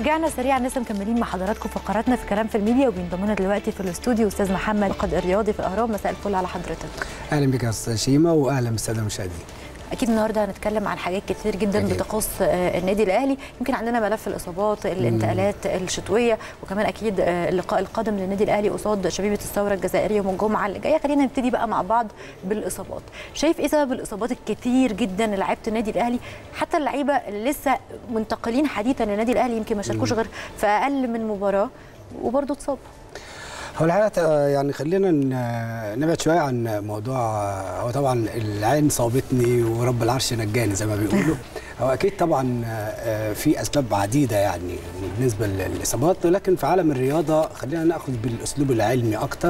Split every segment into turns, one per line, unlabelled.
ورجعنا سريعا لسه مكملين مع حضراتكم فقراتنا في كلام في الميديا وبينضم لنا دلوقتي في الاستوديو استاذ محمد قد الرياضي في الاهرام مساء الفل على حضرتك
اهلا بك يا استاذ شيماء واهلا بالساده المشاهدين
اكيد النهارده هنتكلم عن حاجات كتير جدا
أكيد.
بتخص آه، النادي الاهلي يمكن عندنا ملف الاصابات الانتقالات الشتويه وكمان اكيد آه، اللقاء القادم للنادي الاهلي قصاد شبيبه الثوره الجزائريه يوم الجمعه اللي جايه خلينا نبتدي بقى مع بعض بالاصابات شايف ايه سبب الاصابات الكتير جدا لعيبه النادي الاهلي حتى اللعيبه اللي لسه منتقلين حديثا للنادي الاهلي يمكن ما شاركوش غير في اقل من مباراه وبرضه اتصابوا
هو الحقيقه آه، يعني خلينا ن- نبعد شويه عن موضوع آه، هو طبعا العين صابتني ورب العرش نجاني زي ما بيقولوا هو اكيد طبعا آه، آه، في اسباب عديده يعني بالنسبه للاصابات ولكن في عالم الرياضه خلينا ناخذ بالاسلوب العلمي اكتر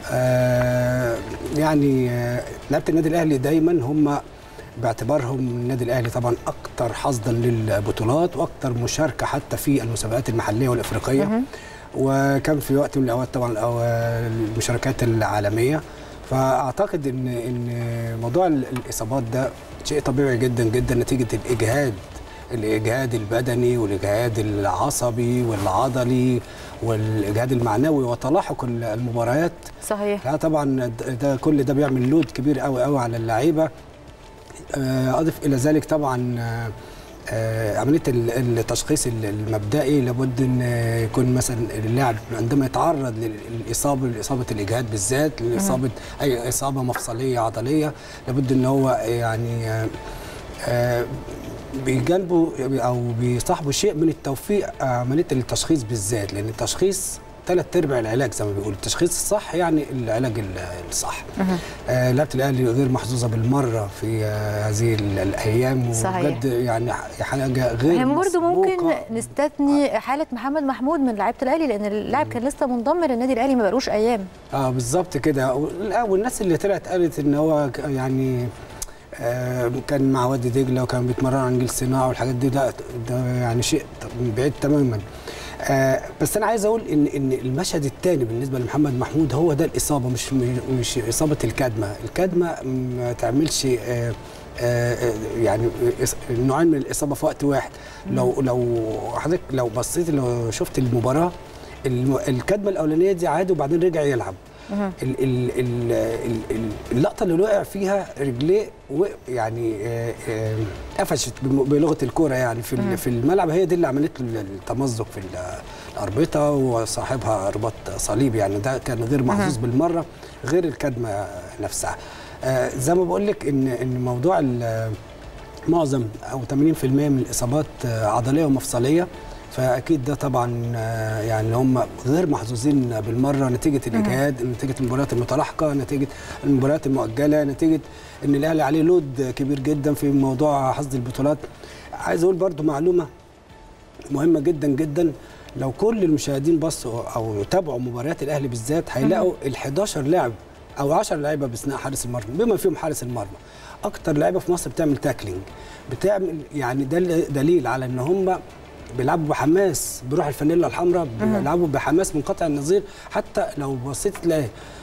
آه، يعني آه، لعيبه النادي الاهلي دايما هم باعتبارهم النادي الاهلي طبعا اكتر حظا للبطولات واكتر مشاركه حتى في المسابقات المحليه والافريقيه وكان في وقت من الاوقات طبعا الأو- المشاركات العالميه فاعتقد ان ان موضوع ال- الاصابات ده شيء طبيعي جدا جدا نتيجه الاجهاد الاجهاد البدني والاجهاد العصبي والعضلي والاجهاد المعنوي وتلاحق ال- المباريات
صحيح
لا طبعا ده- ده كل ده بيعمل لود كبير قوي قوي على اللعيبه آه، اضف الى ذلك طبعا آه، آه، عمليه ال- التشخيص ال- المبدئي لابد ان يكون مثلا اللاعب عندما يتعرض للاصابه لاصابه الاجهاد بالذات لاصابه اي اصابه مفصليه عضليه لابد ان هو يعني آه، آه، بجانبه او بيصاحبه شيء من التوفيق آه، عمليه التشخيص بالذات لان التشخيص ثلاث ارباع العلاج زي ما بيقولوا التشخيص الصح يعني العلاج ال- الصح آه لعبه الاهلي غير محظوظه بالمره في آه هذه ال- الايام
صحيح.
وبجد يعني حاجه غير
احنا برضه ممكن
مسبوقة.
نستثني حاله محمد محمود من لعيبه الاهلي لان اللاعب كان لسه منضم للنادي الاهلي ما بقالوش ايام
اه بالظبط كده وال- والناس اللي طلعت قالت ان هو ك- يعني آه كان مع وادي دجله وكان بيتمرن على نجيل صناعه والحاجات دي ده, ده يعني شيء بعيد تماما آه بس انا عايز اقول ان ان المشهد الثاني بالنسبه لمحمد محمود هو ده الاصابه مش مش اصابه الكدمه الكدمه ما تعملش آه آه، يعني إص- نوعين من الاصابه في وقت واحد لو لو حضرتك لو بصيت لو شفت المباراه الم- الكدمه الاولانيه دي عادي وبعدين رجع يلعب ال ال ال ال ال اللقطه اللي وقع فيها رجليه وق- يعني آه، آه، قفشت بم- بلغه الكوره يعني في ال- في الملعب هي دي اللي عملت له التمزق في ال- الاربطه وصاحبها رباط صليب يعني ده كان غير محظوظ بالمره غير الكدمه نفسها آه، زي ما بقول لك ان ان موضوع ال- معظم او 80% من الاصابات آه، عضليه ومفصليه فاكيد ده طبعا آه، يعني هم غير محظوظين بالمره نتيجه الاجهاد نتيجه المباريات المتلاحقه نتيجه المباريات المؤجله نتيجه ان الاهلي عليه لود كبير جدا في موضوع حصد البطولات عايز اقول برضو معلومه مهمه جدا جدا لو كل المشاهدين بصوا او تابعوا مباريات الاهلي بالذات هيلاقوا ال 11 لاعب او 10 لعيبه باستثناء حارس المرمى بما فيهم حارس المرمى اكتر لعيبه في مصر بتعمل تاكلينج بتعمل يعني ده دليل على ان هم بيلعبوا بحماس بروح الفانيلا الحمراء بيلعبوا بحماس منقطع النظير حتى لو بصيت تلاقي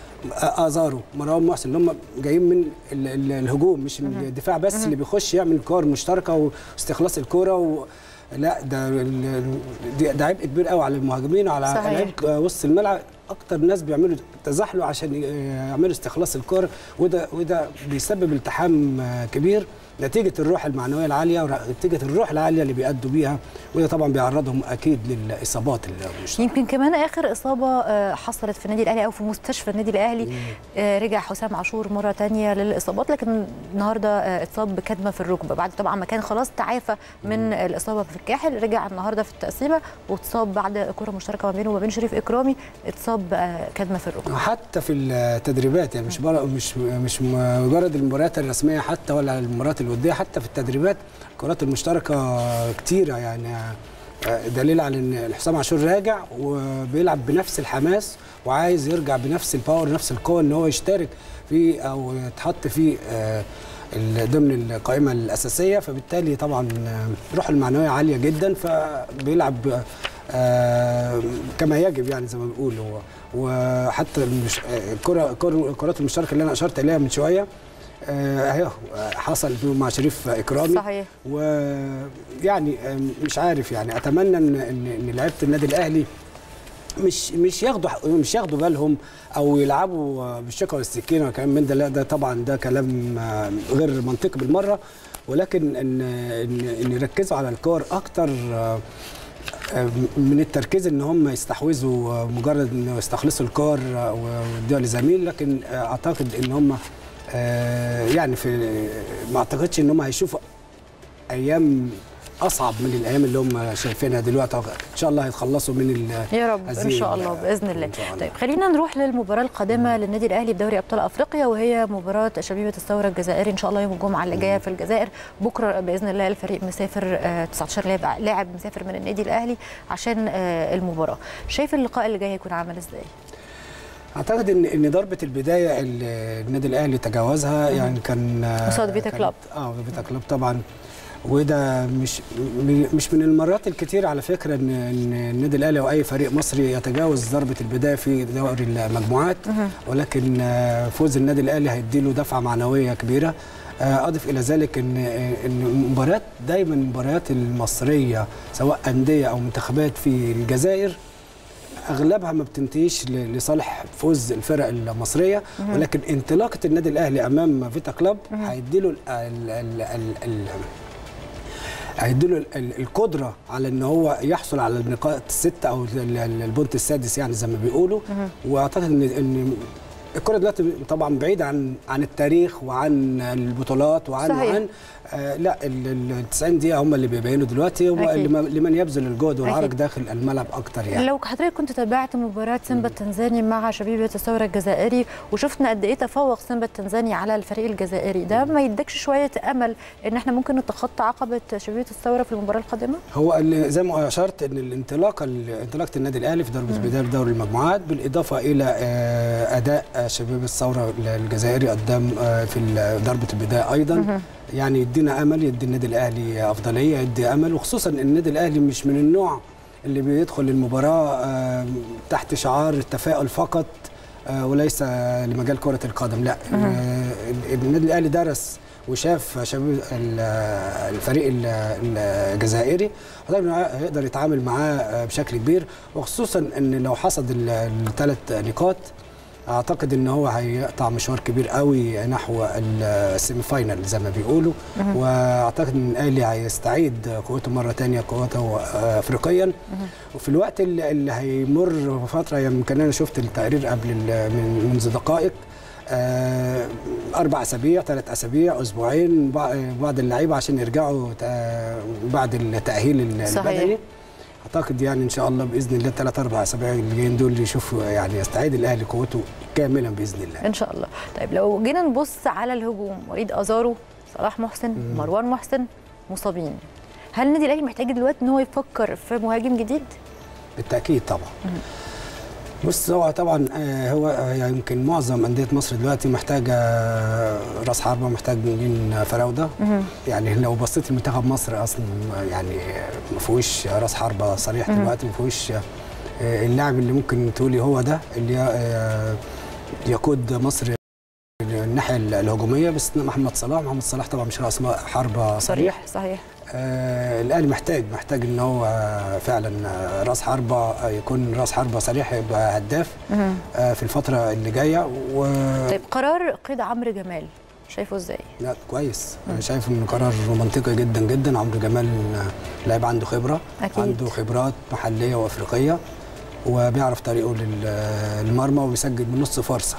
ازارو مروان محسن اللي هم جايين من ال- ال- الهجوم مش الدفاع بس اللي بيخش يعمل كور مشتركه واستخلاص الكوره و... لا ده ال- دي- ده عبء كبير قوي على المهاجمين وعلى
صحيح.
لعيبه وسط الملعب اكتر ناس بيعملوا تزحلق عشان ي- يعملوا استخلاص الكوره وده وده بيسبب التحام آه، كبير نتيجه الروح المعنويه العاليه ونتيجه الروح العاليه اللي بيأدوا بيها وده طبعا بيعرضهم اكيد للاصابات المشتركه
يمكن كمان اخر اصابه آه، حصلت في النادي الاهلي او في مستشفى النادي الاهلي آه، رجع حسام عاشور مره تانية للاصابات لكن النهارده آه، اتصاب بكدمه في الركبه بعد طبعا ما كان خلاص تعافى من الاصابه في الكاحل رجع النهارده في التقسيمه واتصاب بعد كره مشتركه ما بينه وما بين شريف اكرامي اتصاب آه، كدمه في الركبه
حتى في التدريبات يعني مش بر- مش مش مجرد المباريات الرسميه حتى ولا المباريات الوديه حتى في التدريبات الكرات المشتركه كتيره يعني آه، دليل على ان حسام عاشور راجع وبيلعب بنفس الحماس وعايز يرجع بنفس الباور نفس القوه ان هو يشترك في او يتحط في آه، ال- ضمن القائمه الاساسيه فبالتالي طبعا آه، روحه المعنويه عاليه جدا فبيلعب آه، كما يجب يعني زي ما بيقول هو وحتى المش... آه، الكره الكره- الكرات المشتركه اللي انا اشرت اليها من شويه آه، اهو حصل مع شريف اكرامي
صحيح
ويعني مش عارف يعني اتمنى ان ان إن لعيبه النادي الاهلي مش مش ياخدوا مش ياخدوا بالهم او يلعبوا بالشوكه والسكينه وكلام من ده لا ده طبعا ده كلام آه، غير منطقي بالمره ولكن ان ان ان يركزوا على الكور اكتر آه، آه، من التركيز ان هم يستحوذوا آه، مجرد انه يستخلصوا الكور آه، ويدوها لزميل لكن آه، اعتقد ان هم آه، يعني في ما اعتقدش ان هم هيشوفوا ايام اصعب من الايام اللي هم شايفينها دلوقتي ان شاء الله هيتخلصوا من ال-
يا رب ان
هذه
شاء الله باذن الله
إن شاء الله.
طيب خلينا نروح للمباراه القادمه للنادي الاهلي بدوري ابطال افريقيا وهي مباراه شبيبه الثوره الجزائري ان شاء الله يوم الجمعه اللي جايه في الجزائر بكره باذن الله الفريق مسافر آه، 19 لاعب لاعب مسافر من النادي الاهلي عشان آه، المباراه شايف اللقاء اللي جاي هيكون عامل ازاي
اعتقد ان ان ضربه البدايه اللي النادي الاهلي تجاوزها يعني كان آه،
قصاد فيتا
كانت-
كلوب.
اه فيتا كلوب طبعا وده مش م- مش من المرات الكتير على فكره ان ان النادي الاهلي او اي فريق مصري يتجاوز ضربه البدايه في دوري المجموعات ولكن آه، فوز النادي الاهلي هيديله دفعه معنويه كبيره آه، اضف الى ذلك ان ان المباريات دايما المباريات المصريه سواء انديه او منتخبات في الجزائر اغلبها ما بتنتهيش ل- لصالح فوز الفرق المصريه ولكن انطلاقه النادي الاهلي امام فيتا كلوب هيديله ال- ال- ال- ال- ال- هيديله ال- ال- القدره على ان هو يحصل على النقاط السته او ال- ال- البونت السادس يعني زي ما بيقولوا واعتقد ان ان الكره دلوقتي طبعا بعيده عن عن التاريخ وعن البطولات وعن
صحيح.
وعن آه لا ال ال 90 دقيقه هم اللي بيبينوا دلوقتي هم
أكيد.
لمن لمن يبذل الجهد والعرق
أكيد.
داخل الملعب اكتر يعني
لو حضرتك كنت تابعت مباراة سيمبا التنزاني مع شبيبة الثورة الجزائري وشفنا قد ايه تفوق سيمبا التنزاني على الفريق الجزائري ده ما يدكش شوية امل ان احنا ممكن نتخطى عقبة شبيبة الثورة في المباراة القادمة؟
هو اللي زي ما اشرت ان الانطلاقه انطلاقه النادي الاهلي في ضربه بدايه دوري المجموعات بالاضافه الى آه، اداء آه، شباب الثوره الجزائري قدام آه، في ال- ضربه البدايه ايضا يعني يدينا امل يدي النادي الاهلي افضليه يدي امل وخصوصا ان النادي الاهلي مش من النوع اللي بيدخل المباراه آه، تحت شعار التفاؤل فقط آه، وليس لمجال كره القدم لا آه، النادي الاهلي درس وشاف شباب ال- الفريق ال- الجزائري أعتقد إنه هيقدر يتعامل معاه بشكل كبير وخصوصا ان لو حصد الثلاث نقاط اعتقد ان هو هيقطع مشوار كبير قوي نحو ال- السيمي فاينال زي ما بيقولوا واعتقد ان الاهلي هيستعيد قوته مره ثانيه قوته آه، افريقيا وفي الوقت اللي اللي هيمر فتره يمكن انا شفت التقرير قبل ال- من منذ دقائق آه، اربع اسابيع ثلاث اسابيع اسبوعين بع- بعض اللعيبه عشان يرجعوا تا- بعد التاهيل ال-
صحيح.
البدني اعتقد يعني ان شاء الله باذن الله ثلاث اربع اسابيع اللي جايين دول يشوفوا يعني يستعيد الاهلي قوته كاملا باذن الله
ان شاء الله طيب لو جينا نبص على الهجوم وليد ازارو صلاح محسن مروان محسن مصابين هل النادي الاهلي محتاج دلوقتي ان هو يفكر في مهاجم جديد؟
بالتاكيد طبعا بص هو طبعا آه، هو آه، يعني يمكن معظم انديه مصر دلوقتي محتاجه آه، راس حربه محتاجين فراوده يعني لو بصيت لمنتخب مصر اصلا يعني ما فيهوش راس حربه صريح دلوقتي ما فيهوش آه، اللاعب اللي ممكن تقولي هو ده اللي آه، يقود مصر الناحيه الهجوميه بس محمد صلاح محمد صلاح طبعا مش راس حربه صريح
صريح صحيح
آه الاهلي محتاج محتاج ان هو آه، فعلا آه، راس حربه آه، يكون راس حربه صريح يبقى هداف آه في الفتره اللي جايه و
طيب قرار قيد عمرو جمال شايفه ازاي؟
لا كويس انا شايف انه قرار منطقي جدا جدا عمرو جمال آه، لاعب عنده خبره
أكيد.
عنده خبرات محليه وافريقيه وبيعرف طريقه لل- للمرمى وبيسجل من نص فرصه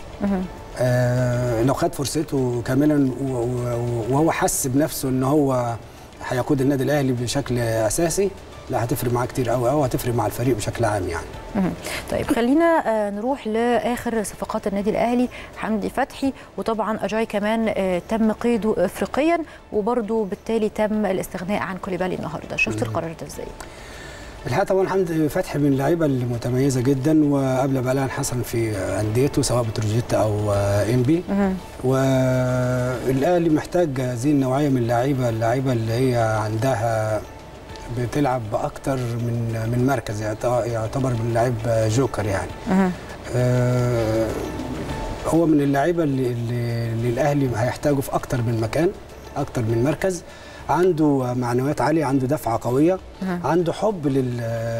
آه لو خد فرصته كاملا و- و- وهو حس بنفسه ان هو هيقود النادي الاهلي بشكل اساسي لا هتفرق معاه كتير قوي قوي هتفرق مع الفريق بشكل عام يعني
مهم. طيب خلينا آه، نروح لاخر صفقات النادي الاهلي حمدي فتحي وطبعا اجاي كمان آه، تم قيده افريقيا وبرده بالتالي تم الاستغناء عن كوليبالي النهارده شفت القرار ده ازاي؟
الحقيقه طبعا حمدي فتحي من اللعيبه المتميزه جدا وقبل بلاء حسن في انديته سواء بتروجيت او انبي والاهلي محتاج هذه النوعيه من اللعيبه اللعيبه اللي هي عندها بتلعب باكتر من من مركز يعت- يعتبر من لعيب جوكر يعني آه، هو من اللعيبه اللي, اللي, اللي الاهلي هيحتاجه في اكتر من مكان اكتر من مركز عنده معنويات عاليه عنده دفعه قويه عنده حب لل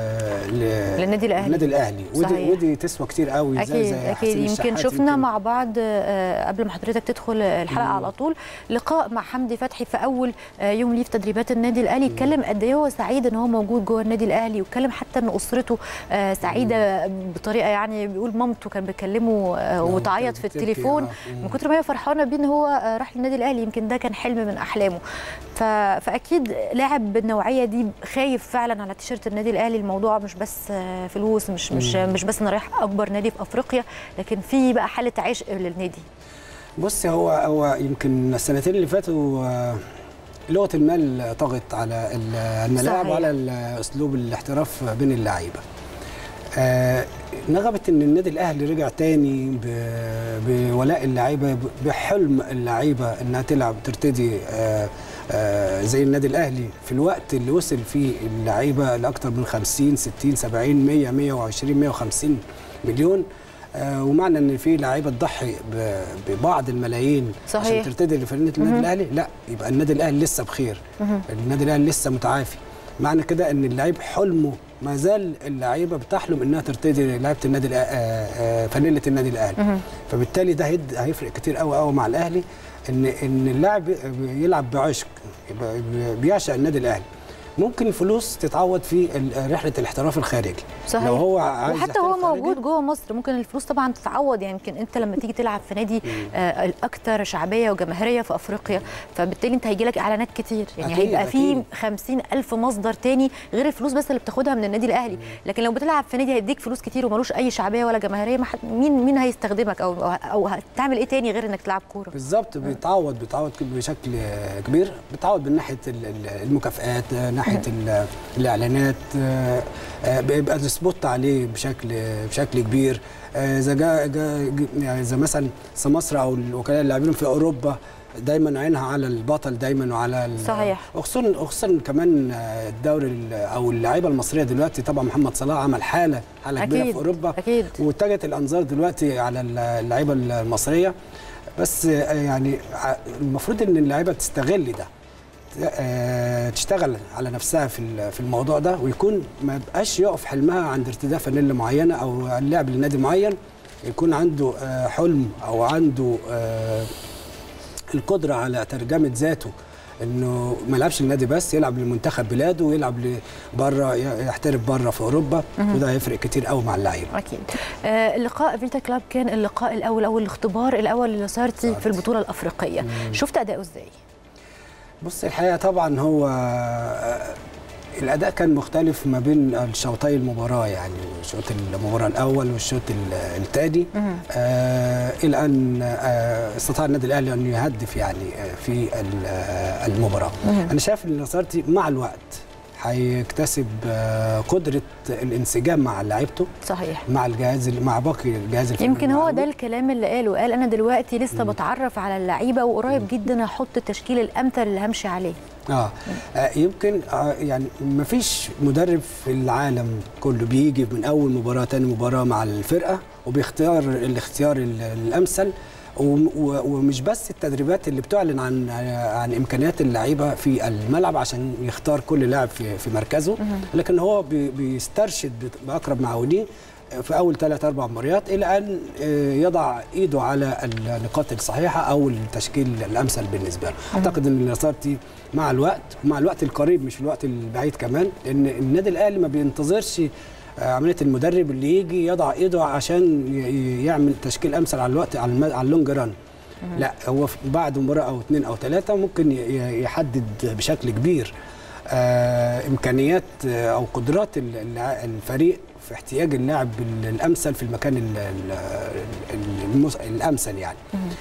ل-
للنادي الأهلي.
النادي الاهلي ودي,
صحيح.
ودي تسوى كتير قوي
اكيد
زي زي
اكيد
حسين
يمكن
الشحات
شفنا
يمكن.
مع بعض آه، قبل ما حضرتك تدخل الحلقه على طول لقاء مع حمدي فتحي في اول آه، يوم ليه في تدريبات النادي الاهلي اتكلم قد ايه هو سعيد ان هو موجود جوه النادي الاهلي واتكلم حتى ان اسرته آه، سعيده بطريقه يعني بيقول مامته كان بيكلمه آه، وتعيط في
بتبكي،
التليفون
آه.
من كتر ما هي فرحانه بيه ان هو آه، راح للنادي الاهلي يمكن ده كان حلم من احلامه ف... فاكيد لاعب بالنوعيه دي خايف فعلا على تيشيرت النادي الاهلي الموضوع مش بس آه، فلوس مش مش مش بس انا رايح اكبر نادي في افريقيا لكن في بقى حاله عشق للنادي
بص هو هو يمكن السنتين اللي فاتوا آه، لغه المال طغت على ال- الملاعب
صحيح.
وعلى ال- اسلوب الاحتراف بين اللعيبه. آه، نغمه ان النادي الاهلي رجع تاني ب- بولاء اللعيبه ب- بحلم اللعيبه انها تلعب ترتدي آه، آه، زي النادي الاهلي في الوقت اللي وصل فيه اللعيبه لاكثر من 50 60 70 100 120 150 مليون آه، ومعنى ان في لعيبه تضحي ب- ببعض الملايين
صحيح.
عشان ترتدي لفريق النادي الاهلي لا يبقى النادي الاهلي لسه بخير النادي الاهلي لسه متعافي معنى كده ان اللعيب حلمه ما زال اللعيبه بتحلم انها ترتدي لعيبه النادي الأ- آه، آه، فانيله النادي الاهلي فبالتالي ده هيد- هيفرق كتير قوي قوي مع الاهلي ان ان اللاعب يلعب بعشق يبقى بيعشق النادي الاهلي ممكن الفلوس تتعوض في ال- رحله الاحتراف الخارجي
صحيح
لو هو عايز
وحتى هو
يحترف خارجي،
موجود جوه مصر ممكن الفلوس طبعا تتعوض يعني يمكن انت لما تيجي تلعب في نادي آه الاكثر شعبيه وجماهيريه في افريقيا فبالتالي انت هيجي لك اعلانات كتير يعني
أكيد،
هيبقى في
أكيد.
50 الف مصدر تاني غير الفلوس بس اللي بتاخدها من النادي الاهلي لكن لو بتلعب في نادي هيديك فلوس كتير وملوش اي شعبيه ولا جماهيريه ما حد- مين مين هيستخدمك او او هتعمل ايه تاني غير انك تلعب كوره
بالظبط بيتعوض بيتعوض بشكل كبير بيتعوض من ناحيه ال- ال- المكافآت آه، ناحيه ال- الاعلانات آه، آه، بيبقى السبوت عليه بشكل بشكل كبير آه، اذا جا جا يعني اذا مثلا سمسرة او الوكلاء اللي لاعبين في اوروبا دايما عينها على البطل دايما وعلى ال-
صحيح.
وخصوصا خصوصا كمان آه، الدوري ال- او اللعيبه المصريه دلوقتي طبعا محمد صلاح عمل حاله حاله كبيره
أكيد،
في اوروبا
أكيد.
واتجهت الانظار دلوقتي على اللعيبه المصريه بس آه، يعني ع- المفروض ان اللعيبه تستغل ده آه، تشتغل على نفسها في ال- في الموضوع ده ويكون ما يبقاش يقف حلمها عند ارتداء فانيلا معينه او اللعب لنادي معين يكون عنده آه، حلم او عنده آه، القدره على ترجمه ذاته انه ما يلعبش للنادي بس يلعب لمنتخب بلاده ويلعب بره يحترف بره في اوروبا وده هيفرق كتير قوي مع اللعيبه
اكيد آه لقاء فيتا كلاب كان اللقاء الاول او الاختبار الاول لسارتي في البطوله الافريقيه شفت اداؤه ازاي
بص الحقيقه طبعا هو آه، الاداء كان مختلف ما بين الشوطي المباراه يعني شوط المباراه الاول والشوط ال- الثاني آه الى ان آه استطاع النادي الاهلي ان يهدف يعني آه في ال- آه المباراه انا شايف ان نصرتي مع الوقت هيكتسب آه قدره الانسجام مع لعيبته
صحيح
مع الجهاز مع باقي الجهاز الفني
يمكن هو
المعاون.
ده الكلام اللي قاله قال انا دلوقتي لسه بتعرف على اللعيبه وقريب جدا هحط التشكيل الامثل اللي همشي عليه
آه. اه يمكن آه يعني ما فيش مدرب في العالم كله بيجي من اول مباراه تاني مباراه مع الفرقه وبيختار الاختيار ال- الامثل وم- و- ومش بس التدريبات اللي بتعلن عن عن امكانيات اللعيبه في الملعب عشان يختار كل لاعب في في مركزه لكن هو بي- بيسترشد بت- باقرب معاونيه في اول ثلاث اربع مباريات الى ان آه، يضع ايده على النقاط الصحيحه او التشكيل الامثل بالنسبه له اعتقد ان النصارتي مع الوقت ومع الوقت القريب مش الوقت البعيد كمان لان النادي الاهلي ما بينتظرش آه، عمليه المدرب اللي يجي يضع ايده عشان ي- ي- يعمل تشكيل امثل على الوقت على, الم- على اللونج ران لا هو في- بعد مباراه او اثنين او ثلاثه ممكن ي- ي- يحدد بشكل كبير آه، امكانيات آه، او قدرات ال- الع- الفريق في احتياج اللاعب ال- الامثل في المكان ال- ال- ال- المس- الامثل يعني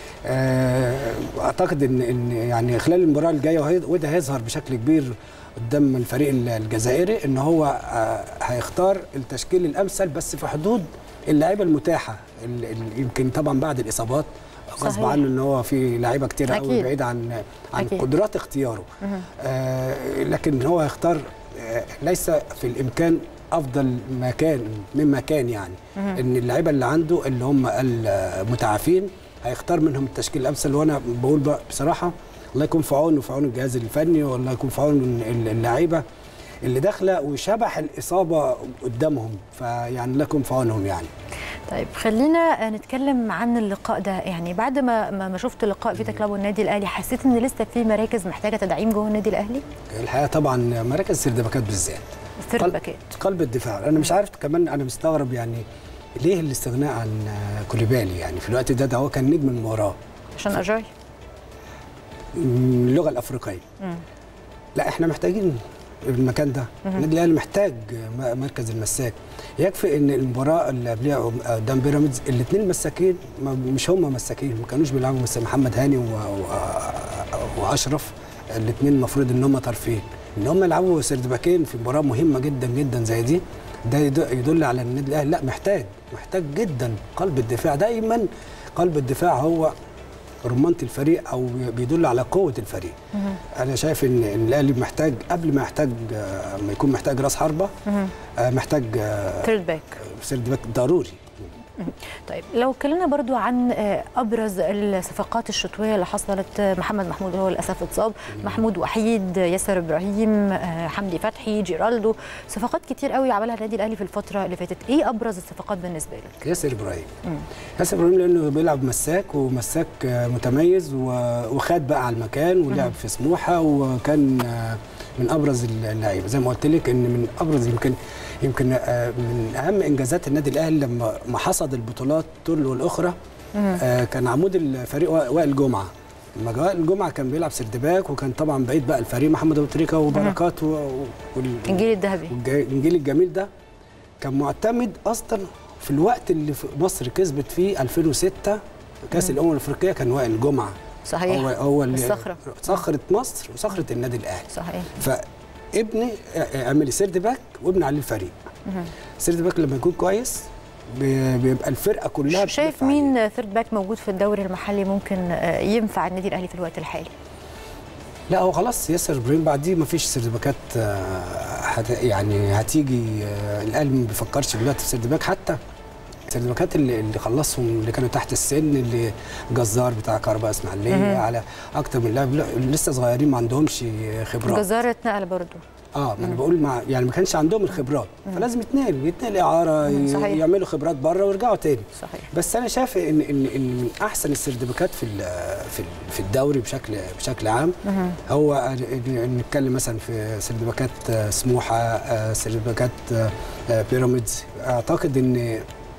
آه، اعتقد ان ان يعني خلال المباراه الجايه وهي- وده هيظهر بشكل كبير قدام الفريق ال- الجزائري ان هو آه، هيختار التشكيل الامثل بس في حدود اللعيبه المتاحه ال- ال- يمكن طبعا بعد الاصابات غصب
صحيح.
عنه ان هو في لعيبه كتير قوي
أكيد.
بعيد عن عن
أكيد.
قدرات اختياره آه لكن هو يختار آه ليس في الامكان افضل مكان مما كان يعني ان اللعيبه اللي عنده اللي هم المتعافين هيختار منهم التشكيل الامثل وانا بقول بقى بصراحه الله يكون في عونه وفي عون الجهاز الفني والله يكون في عون اللعيبه اللي داخله وشبح الاصابه قدامهم فيعني الله يكون في عونهم يعني
طيب خلينا نتكلم عن اللقاء ده يعني بعد ما ما شفت لقاء فيتا كلاب والنادي الاهلي حسيت ان لسه في مراكز محتاجه تدعيم جوه النادي الاهلي
الحقيقه طبعا مراكز سردباكات بالذات
سردباكات
قلب الدفاع انا مش عارف كمان انا مستغرب يعني ليه الاستغناء عن كوليبالي يعني في الوقت ده ده هو كان نجم المباراه
عشان اجاي
اللغه الافريقيه مم. لا احنا محتاجين المكان ده النادي الاهلي محتاج مركز المساك يكفي ان المباراه اللي قبلها قدام بيراميدز الاثنين مساكين مش هم مساكين ما كانوش بيلعبوا مساك محمد هاني و... و... واشرف الاثنين المفروض ان هم طرفين ان هم يلعبوا سردباكين في مباراه مهمه جدا جدا زي دي ده يدل على ان النادي الاهلي لا محتاج محتاج جدا قلب الدفاع دايما قلب الدفاع هو رمانه الفريق او بيدل على قوه الفريق مم. انا شايف ان الاهلي محتاج قبل ما يحتاج ما يكون محتاج راس حربه محتاج
ثيرد باك
ثيرد باك ضروري
طيب لو اتكلمنا برضو عن ابرز الصفقات الشتويه اللي حصلت محمد محمود هو للاسف اتصاب محمود وحيد ياسر ابراهيم حمدي فتحي جيرالدو صفقات كتير قوي عملها النادي الاهلي في الفتره اللي فاتت ايه ابرز الصفقات بالنسبه لك
ياسر ابراهيم ياسر ابراهيم لانه بيلعب مساك ومساك متميز وخد بقى على المكان ولعب في سموحه وكان من ابرز اللعيبه زي ما قلت لك ان من ابرز يمكن يمكن من اهم انجازات النادي الاهلي لما ما حصد البطولات تل والاخرى كان عمود الفريق وائل جمعه لما وائل الجمعه كان بيلعب سردباك وكان طبعا بعيد بقى الفريق محمد ابو تريكه وبركات
الجيل الذهبي
الجيل الجميل ده كان معتمد اصلا في الوقت اللي مصر كسبت فيه 2006 كاس الامم الافريقيه كان وائل الجمعه
صحيح
هو هو
الصخره
صخره مصر وصخره النادي الاهلي
صحيح
فابني اعملي سيرد باك وابني عليه الفريق سيرد باك لما يكون كويس بيبقى الفرقه كلها
شايف مين ثيرد باك موجود في الدوري المحلي ممكن ينفع النادي الاهلي في الوقت الحالي
لا هو خلاص ياسر ابراهيم بعديه ما فيش سيرد باكات هت يعني هتيجي الاهلي ما بيفكرش دلوقتي في سيرد باك حتى السيرتيفيكات اللي, اللي خلصهم اللي كانوا تحت السن اللي جزار بتاع كهرباء اسماعيليه على اكتر من لاعب لسه صغيرين ما عندهمش خبرات
جزار اتنقل برضه
اه ما انا بقول مع يعني ما كانش عندهم الخبرات فلازم يتنقل يتنقل اعاره صحيح. يعملوا خبرات بره ويرجعوا تاني
صحيح
بس انا شايف ان ان ان من احسن السيرتيفيكات في في في الدوري بشكل بشكل عام مم. هو نتكلم مثلا في سيرتيفيكات سموحه سيرتيفيكات بيراميدز اعتقد ان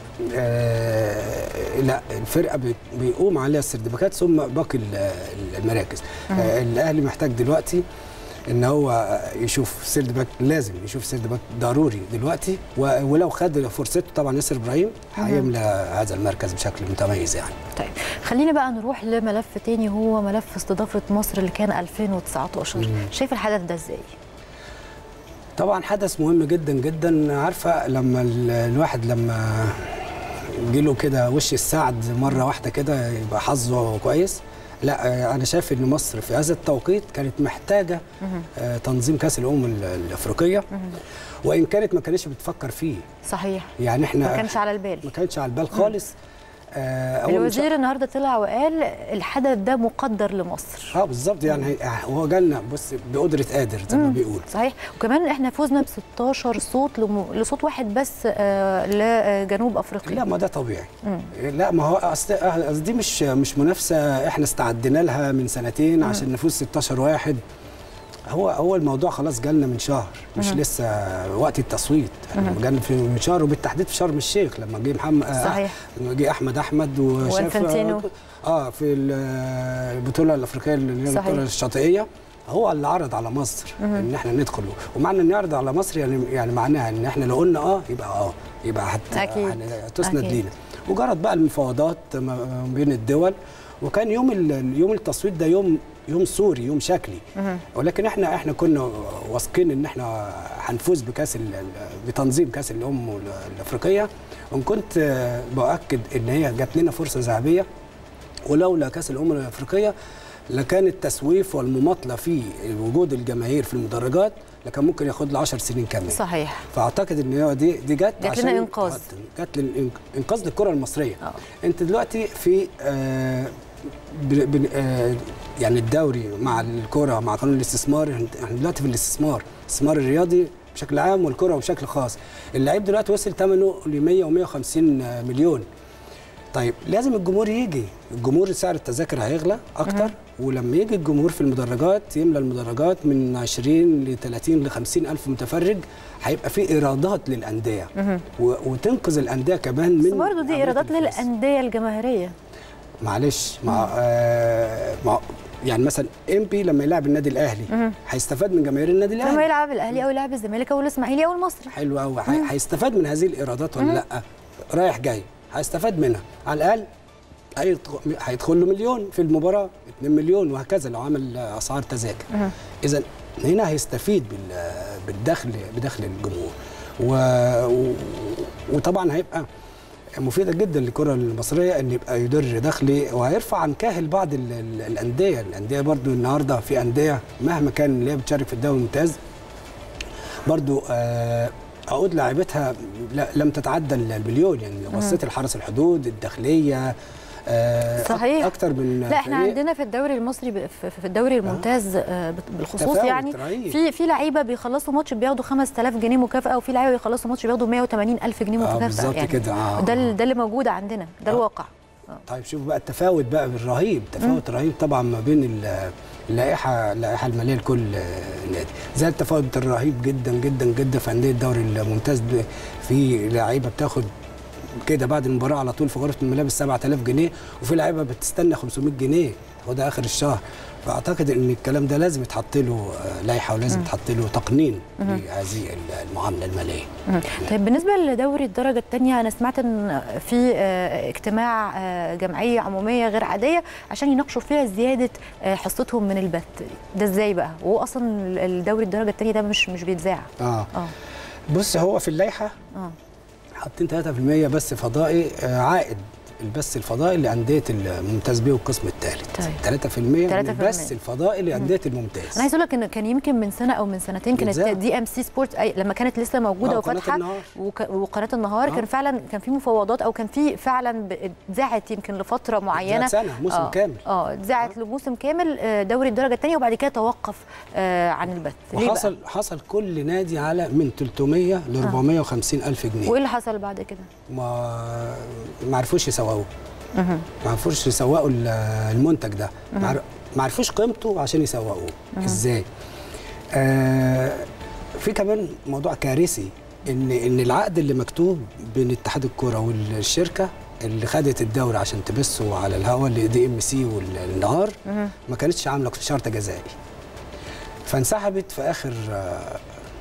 آه لا الفرقه بيقوم عليها السردباكات ثم باقي المراكز آه الاهلي محتاج دلوقتي ان هو يشوف سيرد باك لازم يشوف سيرد باك ضروري دلوقتي ولو خد فرصته طبعا ياسر ابراهيم هيملى هذا المركز بشكل متميز يعني
طيب خلينا بقى نروح لملف تاني هو ملف استضافه مصر اللي كان 2019 مم. شايف الحدث ده ازاي
طبعا حدث مهم جدا جدا عارفه لما الواحد لما جيله كده وش السعد مره واحده كده يبقى حظه كويس لا انا شايف ان مصر في هذا التوقيت كانت محتاجه تنظيم كاس الامم الافريقيه وان كانت ما كانتش بتفكر فيه
صحيح
يعني احنا
ما كانش على البال
ما كانش على البال خالص
آه الوزير النهارده طلع وقال الحدث ده مقدر لمصر
اه بالظبط يعني هو جالنا بص بقدره قادر زي ما بيقول
صحيح وكمان احنا فوزنا ب 16 صوت لم... لصوت واحد بس آه لجنوب افريقيا
لا ما ده طبيعي مم. لا ما هو اصل دي مش مش منافسه احنا استعدنا لها من سنتين مم. عشان نفوز 16 واحد هو هو الموضوع خلاص جالنا من شهر مش مم. لسه وقت التصويت يعني جالنا في من شهر وبالتحديد في شرم الشيخ لما جه محمد
صحيح
جه احمد احمد
وشاف
اه في البطوله الافريقيه اللي هي البطوله الشاطئيه هو اللي عرض على مصر مم. ان احنا ندخل ومعنى ان يعرض على مصر يعني يعني معناها ان احنا لو قلنا اه يبقى اه يبقى هتسند لينا وجرت بقى المفاوضات ما بين الدول وكان يوم يوم التصويت ده يوم يوم سوري يوم شكلي مم. ولكن احنا احنا كنا واثقين ان احنا هنفوز بكاس بتنظيم كاس الامم الافريقيه وان كنت باكد ان هي جات لنا فرصه ذهبيه ولولا كاس الامم الافريقيه لكان التسويف والمماطله في وجود الجماهير في المدرجات لكان ممكن ياخد له 10 سنين كمان
صحيح
فاعتقد ان هو دي دي جت
جات لنا إنقاذ.
جت انقاذ للكره المصريه
آه.
انت دلوقتي في آه ب- ب- آه يعني الدوري مع الكره مع قانون الاستثمار إحنا- احنا دلوقتي في الاستثمار الاستثمار الرياضي بشكل عام والكره بشكل خاص اللعيب دلوقتي وصل ثمنه ل 100 و150 مليون طيب لازم الجمهور يجي الجمهور سعر التذاكر هيغلى اكتر ولما يجي الجمهور في المدرجات يملى المدرجات من 20 ل 30 ل 50 الف متفرج هيبقى في ايرادات للانديه و- وتنقذ الانديه كمان من
بس برضه دي
عملية
ايرادات
الإفلاس.
للانديه الجماهيريه
معلش مع آه مع يعني مثلا امبي لما يلعب النادي الاهلي هيستفاد من جماهير النادي
لما
الاهلي
يلعب الاهلي او يلعب الزمالك او الاسماعيلي او المصري
حلو قوي هيستفاد من هذه الايرادات ولا لا رايح جاي هيستفاد منها على الاقل هيدخ- هيدخل له مليون في المباراه 2 مليون وهكذا لو عمل اسعار تذاكر اذا هنا هيستفيد بال- بالدخل بدخل الجمهور و... و... وطبعا هيبقى مفيده جدا للكره المصريه ان يبقى يدر دخلي وهيرفع عن كاهل بعض ال... ال- الانديه الانديه برضو النهارده في انديه مهما كان اللي هي بتشارك في الدوري الممتاز برضو آه، عقود لاعبتها لا- لم تتعدى المليون يعني لو بصيت الحرس الحدود الداخليه آه، أك-
صحيح.
اكتر من
لا احنا
فريق.
عندنا في الدوري المصري ب- في في الدوري الممتاز آه، بت- بالخصوص
تفاوت
يعني
رهيب.
في في لعيبه بيخلصوا ماتش بياخدوا 5000 جنيه مكافاه وفي لعيبه بيخلصوا ماتش بياخدوا 180 الف جنيه
آه،
مكافاه
بالظبط كده، آه،
ده
آه.
ال- ده اللي موجود عندنا ده الواقع
طيب شوف بقى التفاوت بقى الرهيب تفاوت رهيب طبعا ما بين ال- اللائحه اللائحه الماليه لكل آه، نادي زي التفاوت الرهيب جدا جدا جدا في انديه الدوري الممتاز ب- في لعيبه بتاخد كده بعد المباراه على طول في غرفه الملابس 7000 جنيه وفي لعيبه بتستنى 500 جنيه تاخدها اخر الشهر فاعتقد ان الكلام ده لازم يتحط له آه، لائحه ولازم يتحط له تقنين لهذه المعامله الماليه
مم. طيب بالنسبه لدوري الدرجه الثانيه انا سمعت ان في آه، اجتماع آه، جمعيه عموميه غير عاديه عشان يناقشوا فيها زياده آه، حصتهم من البث ده ازاي بقى وهو اصلا الدوري الدرجه الثانيه ده مش مش بيتذاع
اه
اه
بص هو في اللائحه
اه
حاطين 3% بس فضائي آه، عائد البث الفضائي لانديه الممتاز بيه والقسم الثالث
طيب.
3% من
3%.
البث الفضائي لانديه
انا
الممتاز
عايز اقول لك ان كان يمكن من سنه او من سنتين كانت
بتذاع.
دي ام سي سبورت أي لما كانت لسه موجوده
آه، قناة
وفاتحه
النهار.
وك- وقناه النهار
آه.
كان فعلا كان في مفاوضات او كان في فعلا ب- اتذاعت يمكن لفتره معينه
سنة، موسم
آه.
كامل.
اه اتذاعت لموسم كامل آه، دوري الدرجه الثانيه وبعد كده توقف آه، عن البث ليه بقى؟
وحصل حصل كل نادي على من 300 ل 450 الف جنيه
وايه اللي حصل بعد كده؟
ما ما عرفوش يسوقوه ما عرفوش يسوقوا ال- المنتج ده ما عر- ما عرفوش قيمته عشان يسوقوه ازاي آه في كمان موضوع كارثي ان ان العقد اللي مكتوب بين اتحاد الكره والشركه اللي خدت الدوري عشان تبثه على الهواء اللي دي ام سي والنهار ما كانتش عامله شرط جزائي فانسحبت في اخر آه،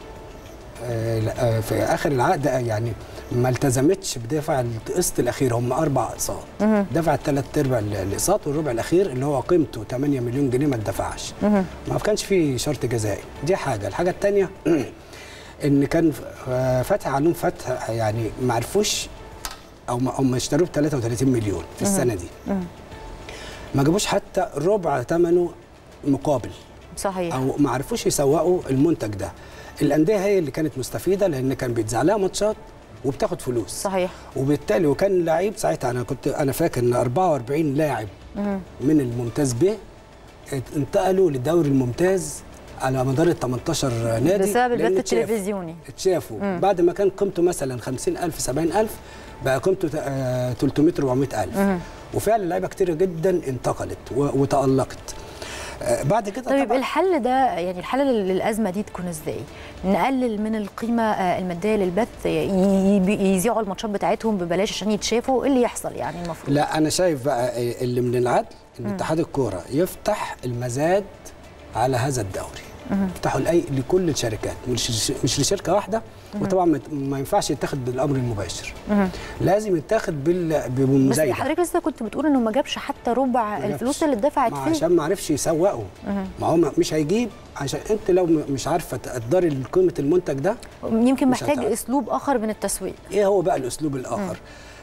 آه، لا، آه، في اخر العقد آه، يعني ما التزمتش بدفع القسط الاخير هم اربع اقساط دفعت ثلاث ارباع ال- الاقساط والربع الاخير اللي هو قيمته 8 مليون جنيه ما اتدفعش ما كانش فيه شرط جزائي دي حاجه الحاجه الثانيه ان كان آه، فتح عليهم فتح يعني ما عرفوش او ما هم اشتروه ب 33 مليون في السنه دي ما جابوش حتى ربع ثمنه مقابل
صحيح
او ما عرفوش يسوقوا المنتج ده الانديه هي اللي كانت مستفيده لان كان بيتذاع لها ماتشات وبتاخد فلوس
صحيح
وبالتالي وكان لعيب ساعتها انا كنت انا فاكر ان 44 لاعب من الممتاز ب انتقلوا للدوري الممتاز على مدار ال 18 نادي
بسبب
لأن
البث
اتشافوا.
التلفزيوني
اتشافوا بعد ما كان قيمته مثلا 50000 70000 بقى قيمته آه، 300 400000 وفعلا لعيبه كتير جدا انتقلت و- وتالقت آه، بعد كده
طيب
طبعا
الحل ده يعني الحل للازمه دي تكون ازاي؟ نقلل من القيمه آه، الماديه للبث ي- ي- يذيعوا الماتشات بتاعتهم ببلاش عشان يتشافوا ايه اللي يحصل يعني المفروض؟
لا انا شايف بقى اللي من العدل ان اتحاد الكوره يفتح المزاد على هذا الدوري يفتحوا لاي لكل الشركات مش مش لشركه واحده وطبعا ما- ما ينفعش يتاخد بالامر المباشر لازم يتاخد بال
بس
بالمزايده
حضرتك لسه كنت بتقول انه ما جابش حتى ربع
ما
الفلوس
جابش.
اللي اتدفعت
ما
فيه
عشان ما عرفش يسوقه ما هو ما- مش هيجيب عشان انت لو م- مش عارفه تقدري قيمه المنتج ده
يمكن
مش
محتاج
هتعرف.
اسلوب اخر من التسويق
ايه هو بقى الاسلوب الاخر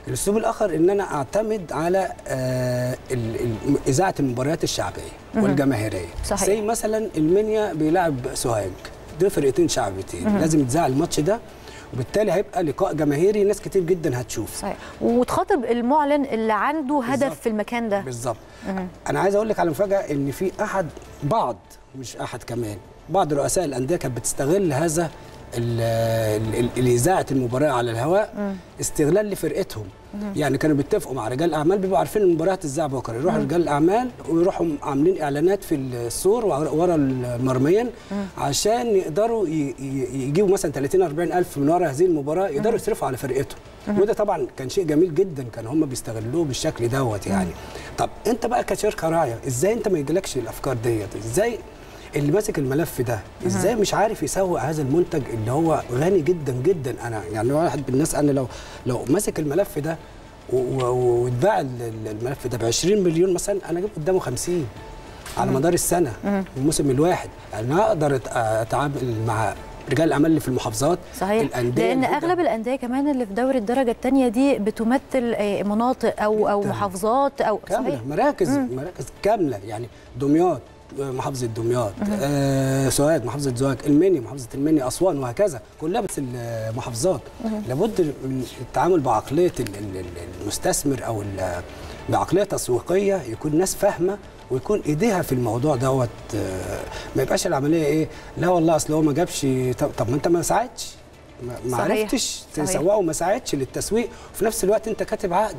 الاسلوب الاخر ان انا اعتمد على آه ال- ال- اذاعه المباريات الشعبيه والجماهيريه
صحيح.
زي مثلا المنيا بيلعب سوهاج دول فرقتين شعبيتين لازم يتذاع الماتش ده وبالتالي هيبقى لقاء جماهيري ناس كتير جدا هتشوف
صحيح وتخاطب المعلن اللي عنده هدف
بالظبط.
في المكان ده
بالظبط انا عايز اقول لك على مفاجاه ان في احد بعض مش احد كمان بعض رؤساء الانديه كانت بتستغل هذا ال- ال- ال- الاذاعه المباراه على الهواء استغلال لفرقتهم يعني كانوا بيتفقوا مع رجال الاعمال بيبقوا عارفين المباراه هتتذاع بكره يروحوا رجال الاعمال ويروحوا عاملين اعلانات في السور ورا ورا المرميين عشان يقدروا ي- ي- يجيبوا مثلا 30 40 الف من ورا هذه المباراه يقدروا يصرفوا على فرقتهم وده طبعا كان شيء جميل جدا كان هم بيستغلوه بالشكل دوت يعني طب انت بقى كشركه راعيه ازاي انت ما يجيلكش الافكار ديت ازاي اللي ماسك الملف ده ازاي مش عارف يسوق هذا المنتج اللي هو غني جدا جدا انا يعني واحد من الناس انا لو لو ماسك الملف ده و- و- واتباع ال- ال- الملف ده ب 20 مليون مثلا انا اجيب قدامه 50 على مدار السنه الموسم الواحد انا اقدر أت- اتعامل مع رجال الاعمال اللي في المحافظات
صحيح
الانديه
لان
اللي
اغلب الانديه كمان اللي في دوري الدرجه الثانيه دي بتمثل آه، مناطق او او
جداً.
محافظات او
كامله مراكز مراكز كامله يعني دمياط آه، محافظه دمياط آه سوهاج محافظه سوهاج المنيا محافظه المنيا اسوان وهكذا كلها بس المحافظات لابد من التعامل بعقليه ال- ال- ال- المستثمر او ال- بعقليه تسويقيه يكون ناس فاهمه ويكون ايديها في الموضوع دوت آه، ما يبقاش العمليه ايه لا والله اصل هو ما جابش طب, طب ما انت ما ساعدتش ما- ما
صحيح.
عرفتش
صحيح.
تسوقه وما ساعدش للتسويق وفي نفس الوقت انت كاتب عقد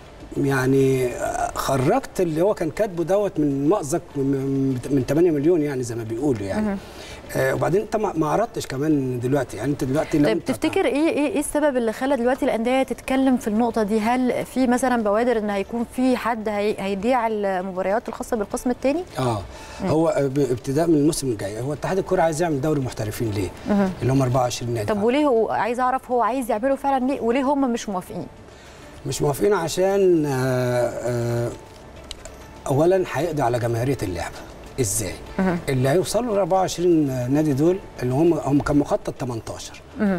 يعني خرجت اللي هو كان كاتبه دوت من مأزق من من 8 مليون يعني زي ما بيقولوا يعني آه وبعدين انت ما ما عرضتش كمان دلوقتي يعني انت دلوقتي لو
طيب
انت-
تفتكر ايه ايه ايه السبب اللي خلى دلوقتي الانديه تتكلم في النقطه دي هل في مثلا بوادر ان هيكون في حد هي هيبيع المباريات الخاصه بالقسم الثاني
اه هو ب- ابتداء من الموسم الجاي هو اتحاد الكوره عايز يعمل دوري محترفين ليه؟ اللي هم 24 نادي
طب وليه هو عايز اعرف هو عايز يعمله فعلا ليه وليه هم مش موافقين
مش موافقين عشان آه آه اولا هيقضي على جماهيريه اللعبه ازاي اللي هيوصلوا ل 24 نادي دول اللي هم هم كان مخطط 18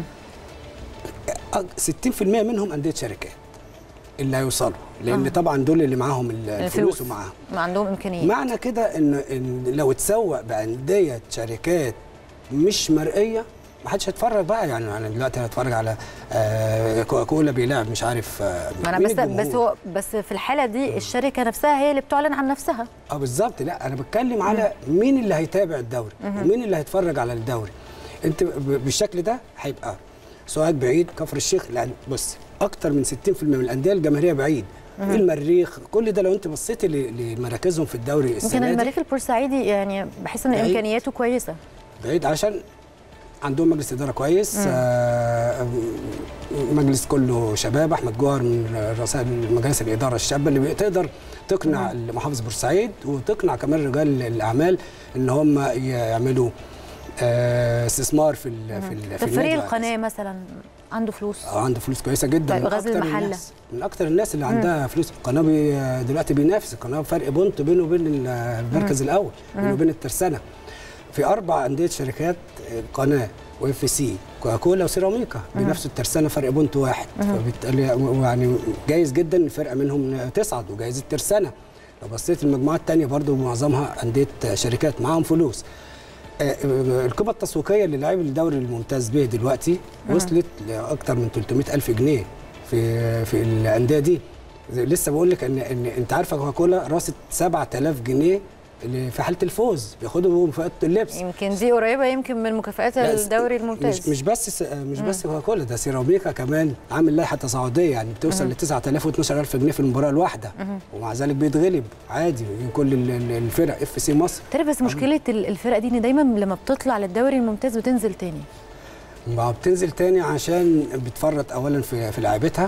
أج- 60% منهم انديه شركات اللي هيوصلوا لان طبعا دول اللي معاهم ال- الفلوس ومعاهم
ما عندهم امكانيات
معنى كده ان ان لو اتسوق بانديه شركات مش مرئيه ما حدش هيتفرج بقى يعني انا دلوقتي هتفرج على آه كولا بيلعب مش عارف آه
ما انا
مين
بس
الجمهور؟
بس هو بس في الحاله دي الشركه نفسها هي اللي بتعلن عن نفسها
اه بالظبط لا انا بتكلم على مين اللي هيتابع الدوري ومين اللي هيتفرج على الدوري انت ب- بالشكل ده هيبقى سوهاج بعيد كفر الشيخ لان بص اكتر من 60% من الانديه الجماهيريه بعيد المريخ كل ده لو انت بصيت ل- لمراكزهم في الدوري
يمكن
السنه دي
المريخ البورسعيدي يعني بحس ان
بعيد.
امكانياته كويسه
بعيد عشان عندهم مجلس اداره كويس آه مجلس كله شباب احمد جوهر من رؤساء مجالس الاداره الشابه اللي تقدر تقنع محافظ بورسعيد وتقنع كمان رجال الاعمال ان هم يعملوا آه استثمار في ال في, ال في
طب فريق
النادي
القناه مثلا عنده فلوس
اه عنده فلوس كويسه جدا
طيب
من
غزل
أكتر
المحلة.
الناس من اكتر الناس اللي عندها فلوس القناه بي دلوقتي بينافس القناه فرق بونت بينه وبين ال- المركز الاول بينه وبين الترسانه في اربع انديه شركات قناه واف سي كوكاكولا وسيراميكا بينافسوا الترسانه فرق بونت واحد فبالتالي يعني جايز جدا الفرقه منهم تصعد وجايز الترسانه لو بصيت المجموعات الثانيه برضو معظمها انديه شركات معاهم فلوس آه، القيمه التسويقيه للاعب الدوري الممتاز به دلوقتي وصلت لاكثر من 300 الف جنيه في في الانديه دي زي- لسه بقول لك ان ان انت عارفه كوكاكولا راست 7000 جنيه اللي في حاله الفوز بياخدوا مكافاه اللبس
يمكن دي قريبه يمكن من مكافآت
لا،
الدوري
مش
الممتاز
مش بس س- مش بس كوكاكولا ده سيراميكا كمان عامل لائحه تصاعديه يعني بتوصل ل 9000 و12000 جنيه في المباراه الواحده ومع ذلك بيتغلب عادي من كل ال- ال- الفرق اف سي مصر
تعرف بس مشكله ال- الفرق دي ان دايما لما بتطلع للدوري الممتاز بتنزل تاني
ما بتنزل تاني عشان بتفرط اولا في في لعيبتها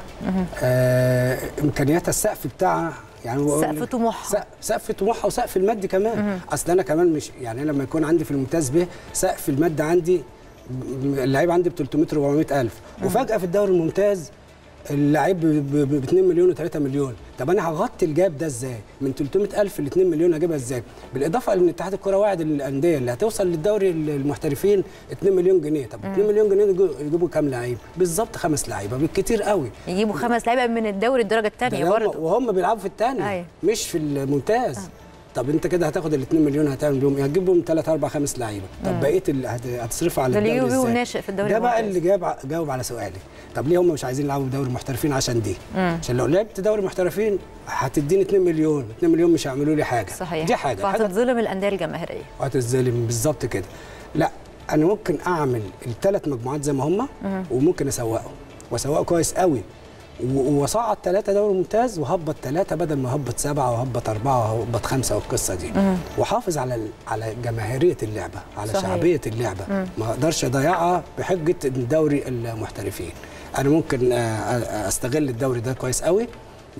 آه امكانياتها السقف بتاعها يعني هو-
سقف طموحها.
سقف- سقف طموحها وسقف المادي كمان اصل انا كمان مش يعني أنا لما يكون عندي في الممتاز به سقف المادي عندي ب- اللعيب عندي ب 300 400 الف وفجاه في الدوري الممتاز اللعيب ب 2 مليون و3 مليون طب انا هغطي الجاب ده ازاي من 300000 ل 2 مليون هجيبها ازاي بالاضافه ان اتحاد الكره واعد الانديه اللي هتوصل للدوري المحترفين 2 مليون جنيه طب 2 مليون جنيه يجيبوا- يجيبوا كام لعيب بالظبط خمس لعيبه بالكتير قوي
يجيبوا خمس لعيبه من الدوري الدرجه
ده
الثانيه
هم-
برضه
وهم بيلعبوا في الثانيه
أيوة.
مش في الممتاز طب انت كده هتاخد ال 2 مليون هتعمل بيهم إيه؟ هتجيب بهم 3 4 5 لعيبه طب بقيه اللي هت- هتصرفوا على
ده اللي
الدوري
يجيبوا
ازاي
ناشئ في الدوري
ده بقى
الممتاز.
اللي جاب جاوب على سؤالي طب ليه هم مش عايزين يلعبوا دوري محترفين عشان دي عشان لو لعبت دوري محترفين هتديني 2 مليون 2 مليون مش هيعملوا لي حاجه
صحيح
دي حاجه حاجه
فهتتظلم الانديه الجماهيريه
وهتتظلم بالظبط كده لا انا ممكن اعمل الثلاث مجموعات زي ما هم وممكن اسوقهم واسوقه كويس قوي و- واصعد ثلاثه دوري ممتاز وهبط ثلاثه بدل ما هبط سبعه وهبط اربعه وهبط خمسه والقصه دي واحافظ على ال- على جماهيريه اللعبه على
صحيح.
شعبيه اللعبه ما اقدرش اضيعها بحجه الدوري المحترفين انا ممكن آه، آه، استغل الدوري ده كويس قوي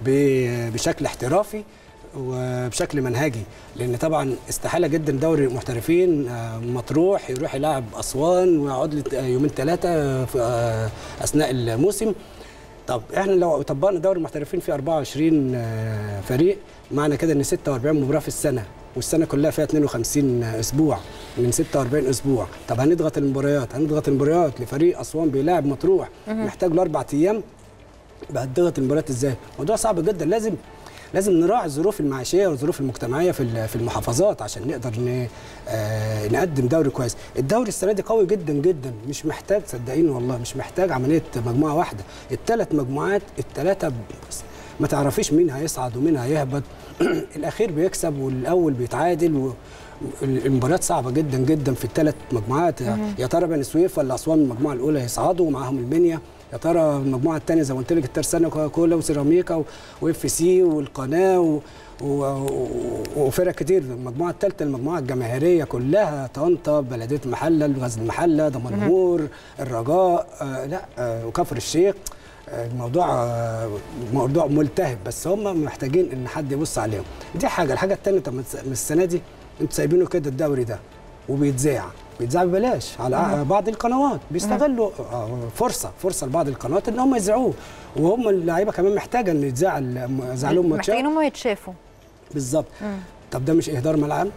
ب- بشكل احترافي وبشكل منهجي لان طبعا استحاله جدا دوري المحترفين آه، مطروح يروح يلعب اسوان ويقعد لي يومين ثلاثه في آه، اثناء الموسم طب احنا لو طبقنا دوري المحترفين فيه 24 آه، فريق معنى كده ان 46 مباراه في السنه والسنه كلها فيها 52 اسبوع من 46 اسبوع طب هنضغط المباريات هنضغط المباريات لفريق اسوان بيلاعب مطروح محتاج له اربع ايام بقى هتضغط المباريات ازاي؟ موضوع صعب جدا لازم لازم نراعي الظروف المعيشيه والظروف المجتمعيه في ال- في المحافظات عشان نقدر ن- آه، نقدم دوري كويس الدوري السنه دي قوي جدا جدا مش محتاج صدقيني والله مش محتاج عمليه مجموعه واحده الثلاث مجموعات الثلاثه ما تعرفيش مين هيصعد ومين هيهبط الاخير بيكسب والاول بيتعادل و المباريات صعبه جدا جدا في الثلاث مجموعات يا ترى بني سويف ولا اسوان المجموعه الاولى هيصعدوا ومعاهم المنيا يا ترى المجموعه الثانيه زي ما قلت لك الترسانه كولا وسيراميكا واف سي والقناه و... و... و... وفرق كتير المجموعه الثالثه المجموعه الجماهيريه كلها طنطا بلديه المحله غزل المحله دمنهور الرجاء آه لا آه وكفر الشيخ آه، الموضوع آه، موضوع ملتهب بس هم محتاجين ان حد يبص عليهم دي حاجه الحاجه الثانيه طب ما الس- ما السنه دي انتوا سايبينه كده الدوري ده وبيتذاع بيتذاع ببلاش على بعض القنوات بيستغلوا آه، فرصه فرصه لبعض القنوات ان هم يذيعوه وهم اللعيبه كمان محتاجه ان يتذاع ال- يذاع لهم ماتشات
محتاجين هم يتشافوا
بالظبط طب ده مش اهدار ملعب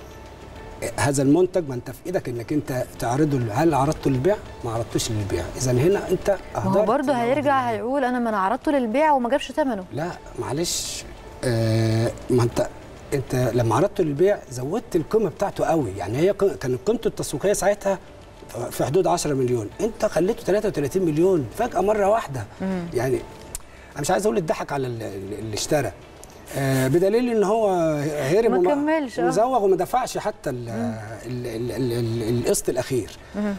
هذا المنتج ما انت في ايدك انك انت تعرضه ل- هل عرضته للبيع ما عرضتوش للبيع اذا هنا انت
ما هو
اهدرت
برضه هيرجع هيقول انا ما انا عرضته للبيع وما جابش ثمنه
لا معلش آه ما انت انت لما عرضته للبيع زودت القيمه بتاعته قوي يعني هي ق- كانت قيمته التسويقيه ساعتها في حدود 10 مليون انت خليته 33 مليون فجاه مره واحده يعني انا مش عايز اقول اتضحك على ال- ال- اللي اشترى آه بدليل ان هو هرب
ما
وما-
كملش، آه.
وزوغ وما دفعش حتى ال- ال- ال- ال- ال- القسط الاخير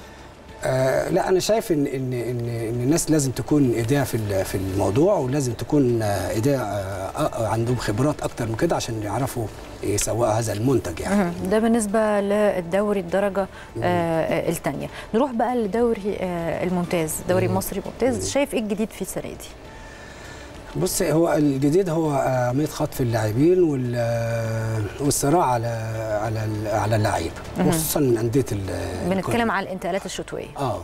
آه لا انا شايف ان ان ان, إن الناس لازم تكون ايديها في ال- في الموضوع ولازم تكون آه، ايديها آه، آه، عندهم خبرات اكتر من كده عشان يعرفوا يسوقوا هذا المنتج يعني
مهم. ده بالنسبه للدوري الدرجه آه الثانيه نروح بقى للدوري آه الممتاز دوري مصري ممتاز شايف ايه الجديد فيه السنه دي
بص هو الجديد هو آه، عمليه خطف اللاعبين وال- آه، والصراع على على ال- على اللعيب خصوصا من انديه ال-
بنتكلم على الانتقالات الشتويه
اه,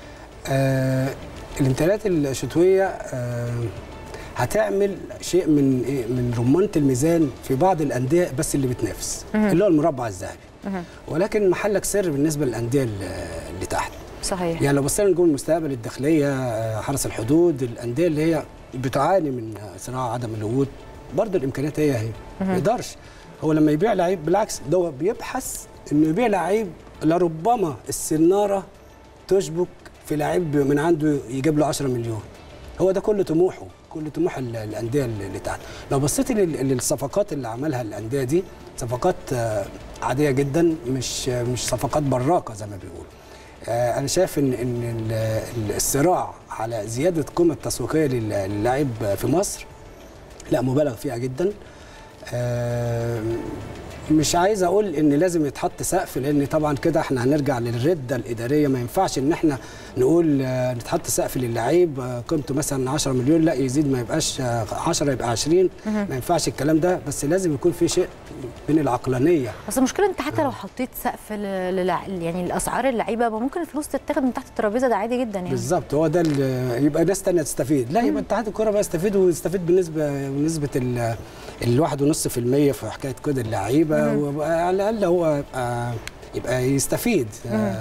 آه الانتقالات الشتويه آه هتعمل شيء من إيه؟ من رمانه الميزان في بعض الانديه بس اللي بتنافس اللي هو المربع الذهبي ولكن محلك سر بالنسبه للانديه اللي اللي تحت
صحيح
يعني لو بصينا نجوم المستقبل الداخليه آه، حرس الحدود الانديه اللي هي بتعاني من صراع عدم الوجود برضه الامكانيات هي هي ما يقدرش هو لما يبيع لعيب بالعكس ده هو بيبحث انه يبيع لعيب لربما السناره تشبك في لعيب من عنده يجيب له 10 مليون هو ده كل طموحه كل طموح ال- الانديه اللي اللي تحت لو بصيت لل- للصفقات اللي عملها الانديه دي صفقات آه، عاديه جدا مش مش صفقات براقه زي ما بيقولوا آه، انا شايف ان ان ال- ال- الصراع على زياده القيمه التسويقيه لل- للاعب في مصر لا مبالغ فيها جدا آه، مش عايز اقول ان لازم يتحط سقف لان طبعا كده احنا هنرجع للرده الاداريه ما ينفعش ان احنا نقول آه، نتحط سقف للعيب آه، قيمته مثلا 10 مليون لا يزيد ما يبقاش آه، 10 يبقى 20 ما ينفعش الكلام ده بس لازم يكون في شيء من العقلانيه
بس المشكله انت حتى لو حطيت سقف ل- للع... يعني الاسعار اللعيبه ما ممكن الفلوس تتاخد من تحت الترابيزه ده عادي جدا يعني
بالظبط هو ده اللي يبقى ناس تانية تستفيد لا يبقى اتحاد الكوره بقى يستفيد ويستفيد بالنسبه بنسبه ال الواحد ونص في المية في حكايه كود اللعيبه وعلى الاقل هو يبقى, يبقى يستفيد آه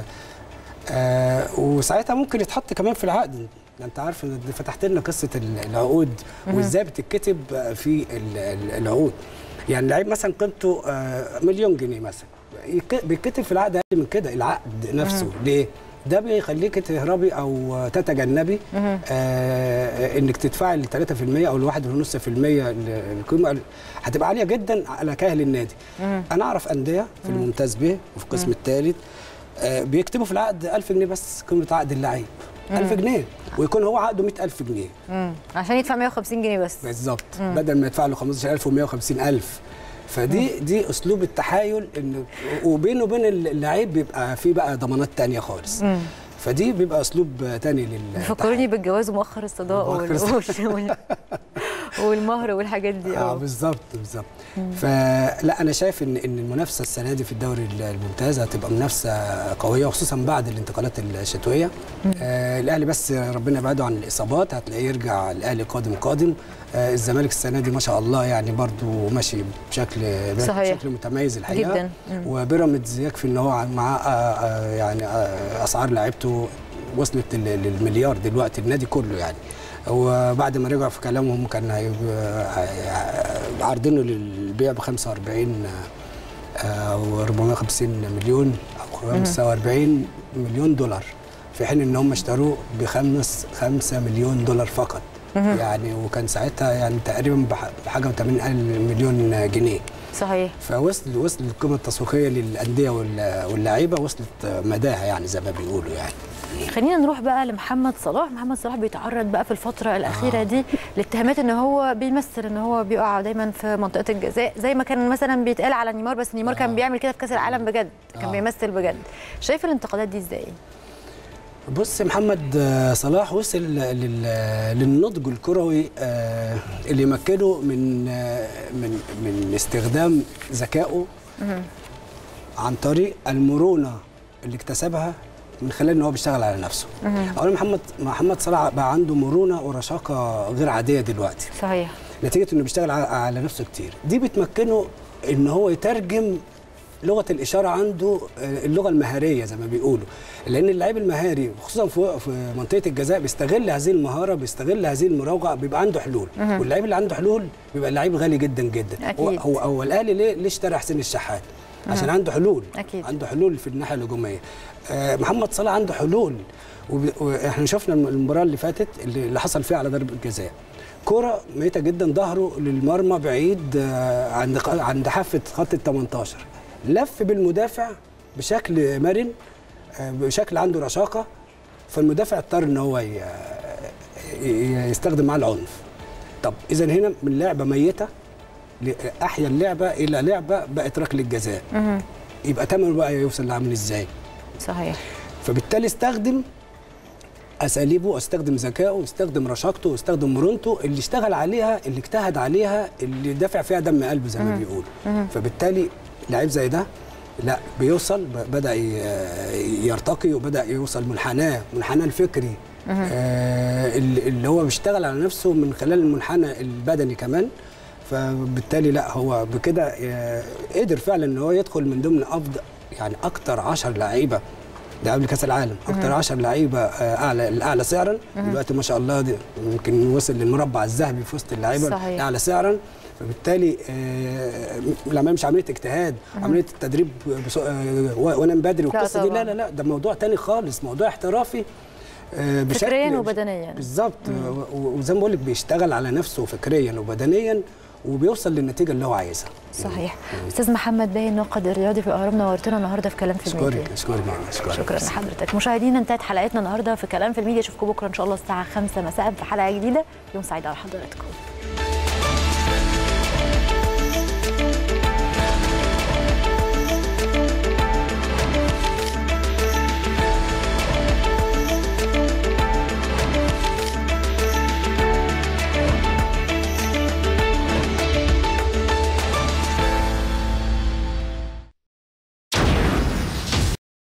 آه وساعتها ممكن يتحط كمان في العقد ده انت عارف ان فتحت لنا قصه ال- العقود وازاي بتتكتب في ال- ال- العقود يعني لعيب مثلا قيمته آه، مليون جنيه مثلا يك- بيتكتب في العقد اقل من كده العقد نفسه ليه؟ ده بيخليك تهربي او تتجنبي آه انك تدفعي ال 3% او ال 1.5% القيمه هتبقى عاليه جدا على كاهل النادي. انا اعرف انديه في الممتاز به وفي القسم الثالث آه بيكتبوا في العقد 1000 جنيه بس قيمه عقد اللعيب 1000 جنيه ويكون هو عقده 100000 جنيه
مم. عشان يدفع 150 جنيه بس
بالظبط بدل ما يدفع له 15000 و150000 فدي دي اسلوب التحايل ان وبينه وبين اللعيب بيبقى في بقى ضمانات تانية خالص فدي بيبقى اسلوب تاني لل
بيفكروني بالجواز ومؤخر الصداق
مؤخر
وال... وال... والمهر والحاجات دي
اه
اه
بالظبط بالظبط فلا انا شايف ان ان المنافسه السنه دي في الدوري الممتاز هتبقى منافسه قويه وخصوصا بعد الانتقالات الشتويه آه الاهلي بس ربنا يبعده عن الاصابات هتلاقيه يرجع الاهلي قادم قادم آه الزمالك السنه دي ما شاء الله يعني برضو ماشي بشكل
صحيح.
بشكل متميز الحقيقه
جداً. مم.
وبيراميدز يكفي ان هو معاه آه، آه، يعني آه، اسعار لعيبته وصلت لل- للمليار دلوقتي النادي كله يعني وبعد ما رجعوا في كلامهم كان هيبقى- عارضينه للبيع ب 45 او 450 مليون او 45 مليون دولار في حين ان هم اشتروه بخمس 5 مليون دولار فقط يعني وكان ساعتها يعني تقريبا بح- بحاجه و80 مليون جنيه
صحيح
فوصل وصل القيمه التسويقيه للانديه وال- واللعيبه وصلت مداها يعني زي ما بيقولوا يعني
خلينا نروح بقى لمحمد صلاح محمد صلاح بيتعرض بقى في الفترة الأخيرة
آه.
دي لاتهامات ان هو بيمثل ان هو بيقع دايما في منطقة الجزاء زي ما كان مثلا بيتقال على نيمار بس نيمار كان
آه.
بيعمل كده في كأس العالم بجد كان
آه.
بيمثل بجد شايف الانتقادات دي ازاي
بص محمد آه، صلاح وصل لل- للنضج الكروي آه، اللي يمكنه من آه، من من استخدام ذكائه عن طريق المرونه اللي اكتسبها من خلال ان هو بيشتغل على نفسه. اولا محمد محمد صلاح بقى عنده مرونه ورشاقه غير عاديه دلوقتي.
صحيح
نتيجه انه بيشتغل على- على نفسه كتير دي بتمكنه ان هو يترجم لغه الاشاره عنده آه، اللغه المهاريه زي ما بيقولوا لان اللعيب المهاري خصوصا في في منطقه الجزاء بيستغل هذه المهاره بيستغل هذه المراوغه بيبقى عنده حلول واللعيب اللي عنده حلول بيبقى اللعيب غالي جدا جدا
أكيد.
هو هو, هو الاهلي ليه ليه اشترى حسين الشحات عشان عنده حلول
أكيد.
عنده حلول في الناحيه الهجوميه آه، محمد صلاح عنده حلول وب- واحنا شفنا الم- المباراه اللي فاتت اللي اللي حصل فيها على ضربه جزاء كرة ميتة جدا ظهره للمرمى بعيد آه، عند ق- عند حافة خط ال 18 لف بالمدافع بشكل مرن آه، بشكل عنده رشاقة فالمدافع اضطر ان هو ي- ي- يستخدم معاه العنف طب اذا هنا من لعبة ميتة ل- احيا اللعبة الى لعبة بقت ركلة جزاء
مهم.
يبقى تمنه بقى يوصل لعامل ازاي
صحيح
فبالتالي استخدم اساليبه استخدم ذكائه استخدم رشاقته استخدم مرونته اللي اشتغل عليها اللي اجتهد عليها اللي دافع فيها دم قلبه زي ما بيقولوا فبالتالي لعيب زي ده لا بيوصل ب- بدا ي- يرتقي وبدا يوصل منحناه منحناه الفكري آه اللي اللي هو بيشتغل على نفسه من خلال المنحنى البدني كمان فبالتالي لا هو بكده آه، قدر فعلا ان هو يدخل من ضمن افضل يعني اكتر 10 لعيبه ده قبل كاس العالم اكتر 10 لعيبه آه، اعلى الاعلى سعرا دلوقتي ما شاء الله دي يمكن وصل للمربع الذهبي في وسط اللعيبه
صحيح.
الاعلى سعرا فبالتالي آه، لما مش عمليه اجتهاد عمليه التدريب بس- آه، و- وانام بدري والقصه دي
طبعاً.
لا لا لا ده موضوع تاني خالص موضوع احترافي آه، بشكل
فكريا وبدنيا
بالظبط و- وزي ما بقول لك بيشتغل على نفسه فكريا وبدنيا وبيوصل للنتيجه اللي هو عايزها
صحيح استاذ محمد باهي الناقد الرياضي في الاهرام نورتنا النهارده في كلام في الميديا
اشكرك اشكرك جدا اشكرك
شكرا لحضرتك مشاهدينا انتهت حلقتنا النهارده في كلام في الميديا اشوفكم بكره ان شاء الله الساعه 5 مساء في حلقه جديده يوم سعيد على حضراتكم